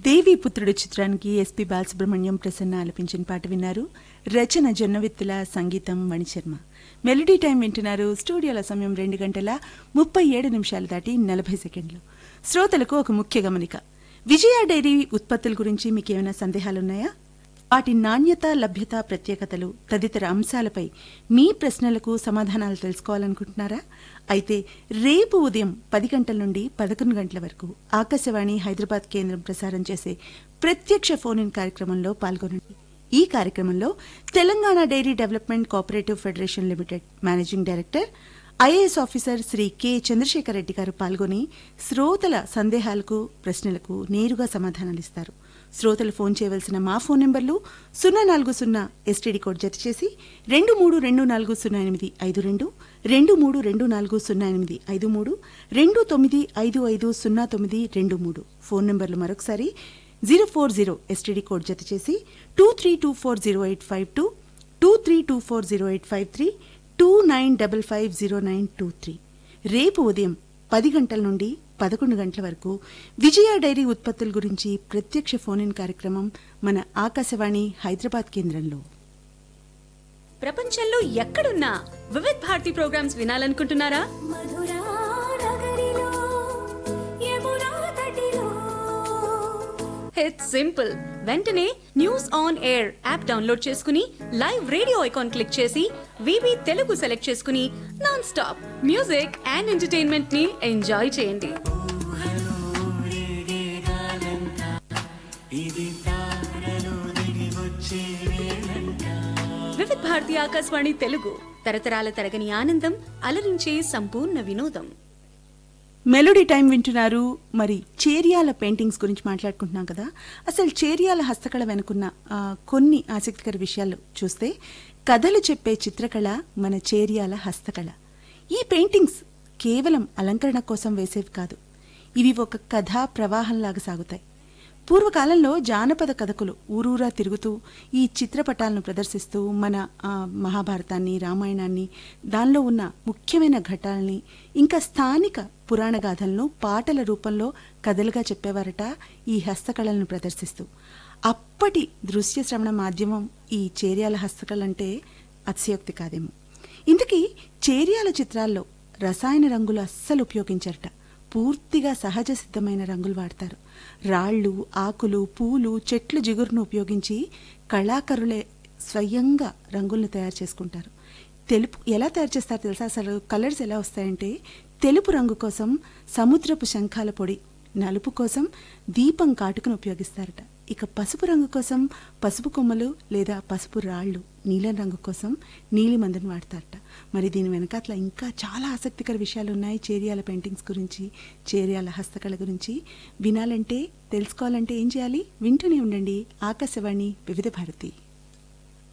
దేవి పుత్రుడు చిత్రానికి ఎస్పి బాలసుబ్రహ్మణ్యం ప్రసన్న ఆలపించిన పాట విన్నారు రచన జొన్నవిత్తుల సంగీతం మణిశర్మ మెలడీ టైం వింటున్నారు స్టూడియోల సమయం రెండు గంటల ముప్పై ఏడు నిమిషాలు దాటి నలభై సెకండ్లు శ్రోతలకు ఒక ముఖ్య గమనిక విజయ డైరీ ఉత్పత్తుల గురించి మీకు ఏమైనా సందేహాలున్నాయా వాటి నాణ్యత లభ్యత ప్రత్యేకతలు తదితర అంశాలపై మీ ప్రశ్నలకు సమాధానాలు తెలుసుకోవాలనుకుంటున్నారా అయితే రేపు ఉదయం పది గంటల నుండి పదకొండు గంటల వరకు ఆకాశవాణి హైదరాబాద్ కేంద్రం ప్రసారం చేసే ప్రత్యక్ష ఫోన్ ఇన్ కార్యక్రమంలో పాల్గొనండి ఈ కార్యక్రమంలో Telangana dairy development cooperative federation limited managing director IAS officer Shri K Chandrashekar Reddy garu పాల్గొని శ్రోతల సందేహాలకు ప్రశ్నలకు నేరుగా సమాధానాలిస్తారు శ్రోతలు ఫోన్ చేయవలసిన మా ఫోన్ నెంబర్లు సున్నా నాలుగు సున్నా ఎస్టీడీ కోడ్ జత చేసి రెండు మూడు రెండు నాలుగు సున్నా ఎనిమిది ఐదు రెండు రెండు మూడు రెండు నాలుగు సున్నా ఎనిమిది ఐదు మూడు రెండు తొమ్మిది ఐదు ఐదు సున్నా తొమ్మిది రెండు మూడు ఫోన్ నెంబర్లు మరొకసారి zero four zero STD code జత చేసి two three two four zero eight five two two three two four zero eight five three two nine double five zero nine two three రేపు ఉదయం పది గంటల నుండి పదకొండు గంటల వరకు విజయ డైరీ ఉత్పత్తుల గురించి ప్రత్యక్ష ఫోన్ ఇన్ కార్యక్రమం మన ఆకాశవాణి హైదరాబాద్ కేంద్రంలో ప్రపంచంలో ఎక్కడున్నా వివిధ్ భారతి ప్రోగ్రామ్స్ వినాలనుకుంటున్నారా మధురా నగరిలో యమునా తటిలో ఇట్స్ సింపుల్ వెంటనే news on air app download చేసుకుని లైవ్ రేడియో ఐకాన్ క్లిక్ చేసి వివి తెలుగు సెలెక్ట్ చేసుకుని non stop music and entertainment ని ఎంజాయ్ చేయండి వివిధ్ భారతి ఆకాశవాణి తెలుగు తరతరాల తరగని ఆనందం అలరించే సంపూర్ణ వినోదం మెలోడీ టైం వింటున్నారు మరి చేరియాల పెయింటింగ్స్ గురించి మాట్లాడుకుంటున్నాం కదా అసలు చేరియాల హస్తకళ వెనుకున్న ఆ, కొన్ని ఆసక్తికర విషయాలు చూస్తే కథలు చెప్పే చిత్రకళ మన చేరియాల హస్తకళ ఈ పెయింటింగ్స్ కేవలం అలంకరణ కోసం వేసేవి కాదు ఇవి ఒక కథా ప్రవాహంలాగా సాగుతాయి పూర్వకాలంలో జానపద కథకులు ఊరూరా తిరుగుతూ ఈ చిత్రపటాలను ప్రదర్శిస్తూ మన ఆ, మహాభారతాన్ని రామాయణాన్ని దానిలో ఉన్న ముఖ్యమైన ఘట్టాలని ఇంకా స్థానిక పురాణ గాథలను పాటల రూపంలో కథలుగా చెప్పేవారట ఈ హస్తకళలను ప్రదర్శిస్తూ అప్పటి దృశ్య శ్రవణ మాధ్యమం ఈ చేర్యాల హస్తకళంటే అతిశయోక్తి కాదేమో ఇందుకీ చేర్యాల చిత్రాల్లో రసాయన రంగులు అస్సలు ఉపయోగించరట పూర్తిగా సహజ సిద్ధమైన రంగులు వాడతారు రాళ్ళు ఆకులు పూలు చెట్లు జిగురును ఉపయోగించి కళాకారులే స్వయంగా రంగుల్ని తయారు చేసుకుంటారు తెలుపు ఎలా తయారు చేస్తారు తెలుసా అసలు కలర్స్ ఎలా వస్తాయంటే తెలుపు రంగు కోసం సముద్రపు శంఖాల పొడి నలుపు కోసం దీపం కాటుకను ఉపయోగిస్తారట ఇక పసుపు రంగు కోసం పసుపు కొమ్మలు లేదా పసుపు రాళ్ళు నీలం రంగు కోసం నీలి మందుని వాడతారట మరి దీని వెనకాతల ఇంకా చాలా ఆసక్తికర విషయాలు ఉన్నాయి చేరియాల పెయింటింగ్స్ గురించి చేరియాల హస్తకళ గురించి వినాలంటే తెలుసుకోవాలంటే ఏం చేయాలి వింటూనే ఉండండి ఆకాశవాణి వివిధ భారతి